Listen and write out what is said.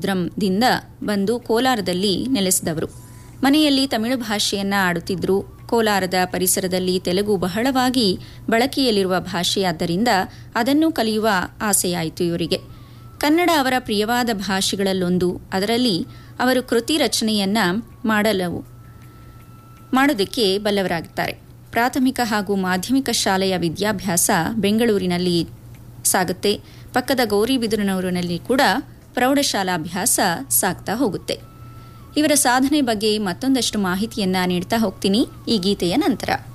ರಾಮಸಮುದ್ರಂದಿಂದ ಬಂದು ಕೋಲಾರದಲ್ಲಿ ನೆಲೆಸಿದವರು ಮನೆಯಲ್ಲಿ ತಮಿಳು ಭಾಷೆಯನ್ನ ಆಡುತ್ತಿದ್ದರು ಕೋಲಾರದ ಪರಿಸರದಲ್ಲಿ ತೆಲುಗು ಬಹಳವಾಗಿ ಬಳಕೆಯಲ್ಲಿರುವ ಭಾಷೆಯಾದ್ದರಿಂದ ಅದನ್ನು ಕಲಿಯುವ ಆಸೆಯಾಯಿತು ಇವರಿಗೆ ಕನ್ನಡ ಅವರ ಪ್ರಿಯವಾದ ಭಾಷೆಗಳಲ್ಲೊಂದು ಅದರಲ್ಲಿ ಅವರು ಕೃತಿ ರಚನೆಯನ್ನ ಮಾಡಲು ಮಾಡೋದಕ್ಕೆ ಬಲ್ಲವರಾಗುತ್ತಾರೆ ಪ್ರಾಥಮಿಕ ಹಾಗೂ ಮಾಧ್ಯಮಿಕ ಶಾಲೆಯ ವಿದ್ಯಾಭ್ಯಾಸ ಬೆಂಗಳೂರಿನಲ್ಲಿ ಸಾಗುತ್ತೆ ಪಕ್ಕದ ಗೌರಿಬಿದನೂರಿನಲ್ಲಿ ಕೂಡ ಪ್ರೌಢಶಾಲಾಭ್ಯಾಸ ಸಾಗ್ತಾ ಹೋಗುತ್ತೆ ಇವರ ಸಾಧನೆ ಬಗ್ಗೆ ಮತ್ತೊಂದಷ್ಟು ಮಾಹಿತಿಯನ್ನ ನೀಡ್ತಾ ಹೋಗ್ತೀನಿ ಈ ಗೀತೆಯ ನಂತರ